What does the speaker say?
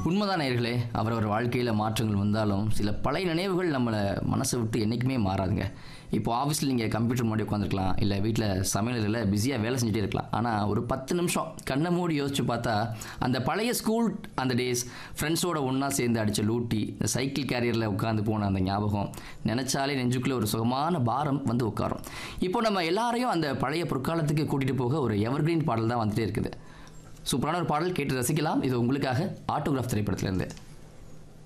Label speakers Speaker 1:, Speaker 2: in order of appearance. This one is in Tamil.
Speaker 1: உண்மைதான் நேர்களே அவரவர் வாழ்க்கையில் மாற்றங்கள் வந்தாலும் சில பழைய நினைவுகள் நம்மளை மனசை விட்டு என்றைக்குமே மாறாதுங்க இப்போ ஆஃபீஸில் நீங்கள் கம்ப்யூட்டர் முன்னாடி உட்காந்துருக்கலாம் இல்லை வீட்டில் சமையலில் பிஸியாக வேலை செஞ்சுட்டே இருக்கலாம் ஆனால் ஒரு பத்து நிமிஷம் கண்ணை மூடி யோசிச்சு பார்த்தா அந்த பழைய ஸ்கூல் அந்த டேஸ் ஃப்ரெண்ட்ஸோட ஒன்றா சேர்ந்து அடித்த லூட்டி இந்த சைக்கிள் கேரியரில் உட்காந்து போன அந்த ஞாபகம் நினச்சாலே நெஞ்சுக்குள்ளே ஒரு சுகமான பாரம் வந்து உட்காரும் இப்போ நம்ம எல்லாரையும் அந்த பழைய பொற்காலத்துக்கு கூட்டிகிட்டு போக ஒரு எவர்கிரீன் பாடல் தான் வந்துட்டே இருக்குது சூப்பரான ஒரு பாடல் கேட்டு ரசிக்கலாம் இது உங்களுக்காக ஆட்டோகிராஃப் திரைப்படத்திலேருந்து